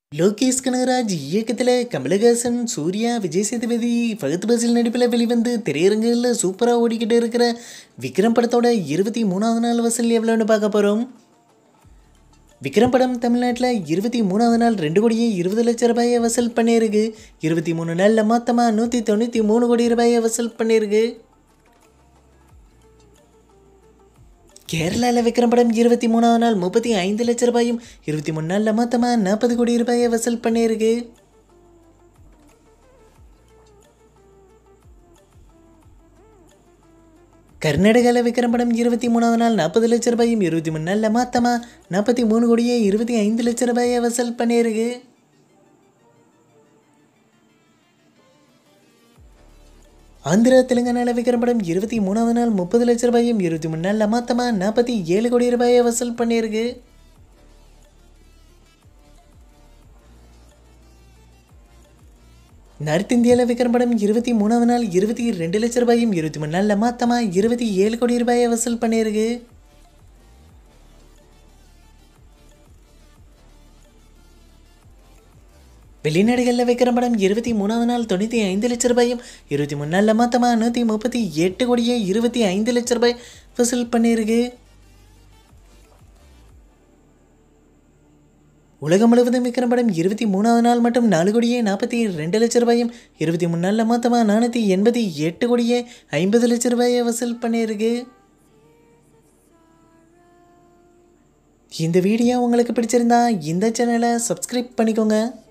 லோகேஷ் கனகராஜ் இயக்கத்தில் கமலஹாசன் சூர்யா விஜய் சேதுபதி ஃபகத் பசில் நடிப்பில் வெளிவந்து திரையரங்குகளில் சூப்பராக ஓடிக்கிட்டு இருக்கிற விக்ரம் படத்தோட இருபத்தி மூணாவது நாள் வசூல் எவ்வளோன்னு பார்க்க போகிறோம் விக்ரம் படம் தமிழ்நாட்டில் இருபத்தி மூணாவது நாள் ரெண்டு கோடியே இருபது லட்ச ரூபாயை வசூல் பண்ணியிருக்கு இருபத்தி மூணு நாளில் மொத்தமாக நூற்றி தொண்ணூற்றி மூணு கோடி ரூபாயை வசூல் பண்ணியிருக்கு கேரளாவில் விக்ரம் படம் இருபத்தி மூணாவது நாள் முப்பத்தி ஐந்து லட்ச ரூபாயும் இருபத்தி மூணு நாளில் மொத்தமாக நாற்பது கோடி ரூபாயை வசூல் பண்ணியிருக்கு கர்நாடகாவில் விக்ரம் படம் இருபத்தி மூணாவது நாள் நாற்பது லட்ச ரூபாயும் இருபத்தி மூணு நாளில் மொத்தமாக நாற்பத்தி மூணு கோடியே இருபத்தி ஐந்து லட்ச ரூபாயை வசூல் பண்ணியிருக்கு ஆந்திரா தெலுங்கானாவில் விக்ரம் படம் இருபத்தி மூணாவது நாள் முப்பது லட்ச ரூபாயும் இருபத்தி மூணு நாளில் மொத்தமாக நாற்பத்தி ஏழு கோடி ரூபாயை வசூல் பண்ணியிருக்கு நார்த் இந்தியாவில் விக்ரம் படம் இருபத்தி மூணாவது நாள் இருபத்தி ரெண்டு லட்ச ரூபாயும் இருபத்தி மூணு நாளில் மொத்தமாக இருபத்தி ஏழு கோடி ரூபாயை வசூல் பண்ணியிருக்கு வெளிநாடுகளில் விக்ரம் படம் இருபத்தி மூணாவது நாள் தொண்ணூற்றி ஐந்து லட்ச ரூபாயும் இருபத்தி மூணு நாளில் மொத்தமாக நூற்றி முப்பத்தி எட்டு கோடியே இருபத்தி ஐந்து லட்ச ரூபாய் வசூல் பண்ணியிருக்கு உலகம் முழுவதும் விக்ரம் படம் இருபத்தி மூணாவது நாள் மட்டும் நாலு கோடியே நாற்பத்தி ரெண்டு லட்ச ரூபாயும் இருபத்தி மூணு நாளில் மொத்தமாக நானூற்றி எண்பத்தி எட்டு கோடியே ஐம்பது லட்ச ரூபாயை வசூல் பண்ணியிருக்கு இந்த வீடியோ உங்களுக்கு பிடிச்சிருந்தா இந்த சேனலை சப்ஸ்கிரைப் பண்ணிக்கோங்க